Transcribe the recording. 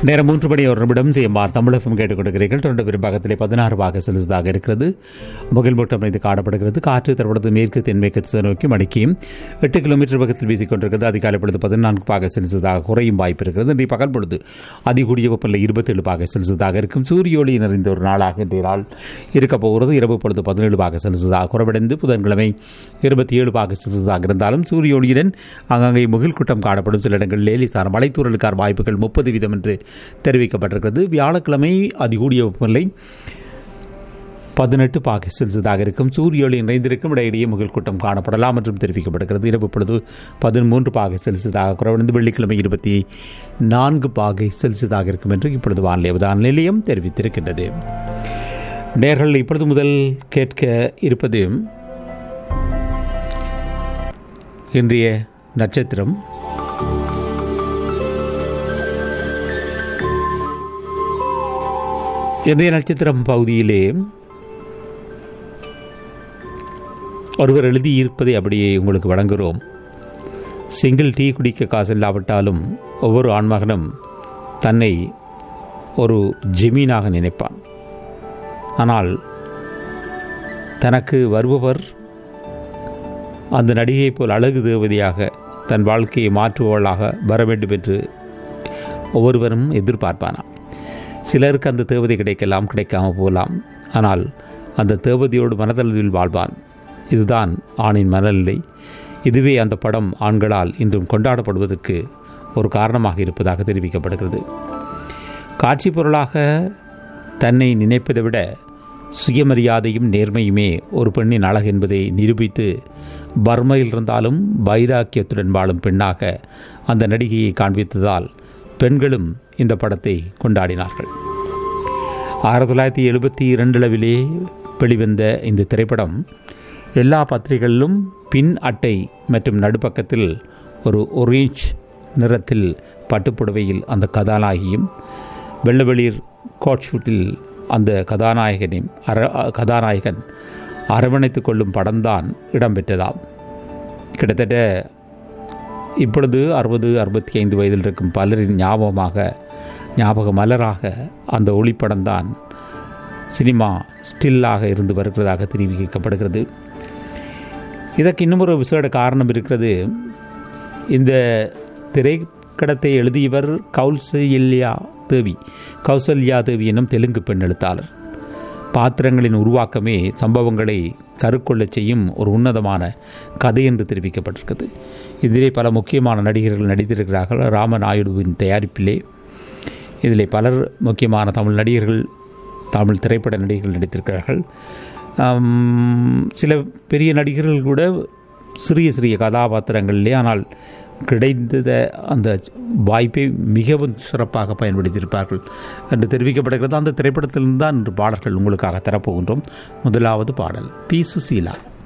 நேரம் மூன்று மணி ஒரு நிமிடம் செய்யுமாறு தமிழகம் கேட்டுக் கொடுக்கிறீர்கள் தொடர்ந்து பெரும்பாகத்திலே பதினாறு பாக செலுத்ததாக இருக்கிறது முகில் மூட்டம் இது காணப்படுகிறது காற்று தற்பொழுது மேற்கு தென்மேற்கு திசை நோக்கி மணிக்கும் எட்டு கிலோமீட்டர் பக்கத்தில் வீசிக் கொண்டிருக்கிறது அதிகாலை பொழுது பதினான்கு பாக செலுத்ததாக குறையும் வாய்ப்பு இருக்கிறது இன்றைய பகல் பொழுது அதிகூடிய வெப்பநிலை இருபத்தேழு பாக செலுத்ததாக இருக்கும் சூரிய ஒளி நிறைந்த ஒரு நாளாக இன்றைய நாள் இருக்கப் போகிறது இரவு பொழுது பதினேழு பாக செலுத்ததாக குறைவடைந்து புதன்கிழமை இருபத்தி ஏழு பாக செலுத்ததாக இருந்தாலும் சூரிய ஒளியுடன் அங்கங்கே முகில் கூட்டம் காணப்படும் சில இடங்களில் லேலிசார் மலைத்தூரலுக்கான வாய்ப்புகள் முப்பது வீதம் என்று தெரிவிக்கப்பட்டிருக்கிறது வியாழக்கிழமை அதிகூடிய வெப்பநிலை பதினெட்டு பாகை செல்சியஸாக இருக்கும் சூரிய ஒளி நிறைந்திருக்கும் இடையிடையே முகில் கூட்டம் காணப்படலாம் என்றும் தெரிவிக்கப்படுகிறது இரவு பொழுது பதிமூன்று பாகை செல்சியஸாக குறைவடைந்து வெள்ளிக்கிழமை இருபத்தி நான்கு பாகை செல்சியஸாக இருக்கும் என்று இப்பொழுது வானிலை அவதான நிலையம் தெரிவித்திருக்கின்றது நேர்கள் இப்பொழுது முதல் கேட்க இருப்பது இன்றைய நட்சத்திரம் இன்றைய நட்சத்திரம் பகுதியிலே ஒருவர் எழுதியிருப்பதை அப்படியே உங்களுக்கு வழங்குகிறோம் சிங்கிள் டீ குடிக்க காசு இல்லாவிட்டாலும் ஒவ்வொரு ஆண்மகனும் தன்னை ஒரு ஜெமீனாக நினைப்பான் ஆனால் தனக்கு வருபவர் அந்த நடிகையைப் போல் அழகு தேவதையாக தன் வாழ்க்கையை மாற்றுபவளாக வர வேண்டும் என்று ஒவ்வொருவரும் எதிர்பார்ப்பானாம் சிலருக்கு அந்த தேவதை கிடைக்கலாம் கிடைக்காமல் போகலாம் ஆனால் அந்த தேவதையோடு மனதளவில் வாழ்வான் இதுதான் ஆணின் மனநிலை இதுவே அந்த படம் ஆண்களால் இன்றும் கொண்டாடப்படுவதற்கு ஒரு காரணமாக இருப்பதாக தெரிவிக்கப்படுகிறது காட்சி பொருளாக தன்னை நினைப்பதை விட சுயமரியாதையும் நேர்மையுமே ஒரு பெண்ணின் அழகு என்பதை நிரூபித்து பர்மையில் இருந்தாலும் வைராக்கியத்துடன் வாழும் பெண்ணாக அந்த நடிகையை காண்பித்ததால் பெண்களும் இந்த படத்தை கொண்டாடினார்கள் ஆயிரத்தி தொள்ளாயிரத்தி எழுபத்தி இரண்டளவிலே வெளிவந்த இந்த திரைப்படம் எல்லா பத்திரிகைகளிலும் பின் அட்டை மற்றும் நடுப்பக்கத்தில் ஒரு ஒரேஞ்ச் நிறத்தில் பட்டுப்புடவையில் அந்த கதாநாயகியும் வெள்ளவெளிர் கோட்ஷூட்டில் அந்த கதாநாயகனையும் அர கதாநாயகன் அரவணைத்து கொள்ளும் படம்தான் இடம்பெற்றதாம் கிட்டத்தட்ட இப்பொழுது அறுபது அறுபத்தி ஐந்து வயதில் இருக்கும் பலரின் ஞாபகமாக ஞாபக மலராக அந்த ஒளிப்படம்தான் சினிமா ஸ்டில்லாக இருந்து வருகிறதாக தெரிவிக்கப்படுகிறது இதற்கு இன்னும் ஒரு விசேட காரணம் இருக்கிறது இந்த திரைக்கடத்தை எழுதியவர் கௌசல்யா தேவி கௌசல்யா தேவி எனும் தெலுங்கு பெண் எழுத்தாளர் பாத்திரங்களின் உருவாக்கமே சம்பவங்களை கருக்கொள்ளச் செய்யும் ஒரு உன்னதமான கதை என்று தெரிவிக்கப்பட்டிருக்கிறது இதிலே பல முக்கியமான நடிகர்கள் நடித்திருக்கிறார்கள் ராமநாயுடுவின் தயாரிப்பிலே இதிலே பலர் முக்கியமான தமிழ் நடிகர்கள் தமிழ் திரைப்பட நடிகர்கள் நடித்திருக்கிறார்கள் சில பெரிய நடிகர்கள் கூட சிறிய சிறிய கதாபாத்திரங்களிலே ஆனால் கிடைத்த அந்த வாய்ப்பை மிகவும் சிறப்பாக பயன்படுத்தியிருப்பார்கள் என்று தெரிவிக்கப்படுகிறது அந்த திரைப்படத்திலிருந்து தான் இன்று பாடல்கள் உங்களுக்காக தரப்போகின்றோம் முதலாவது பாடல் பி சுசீலா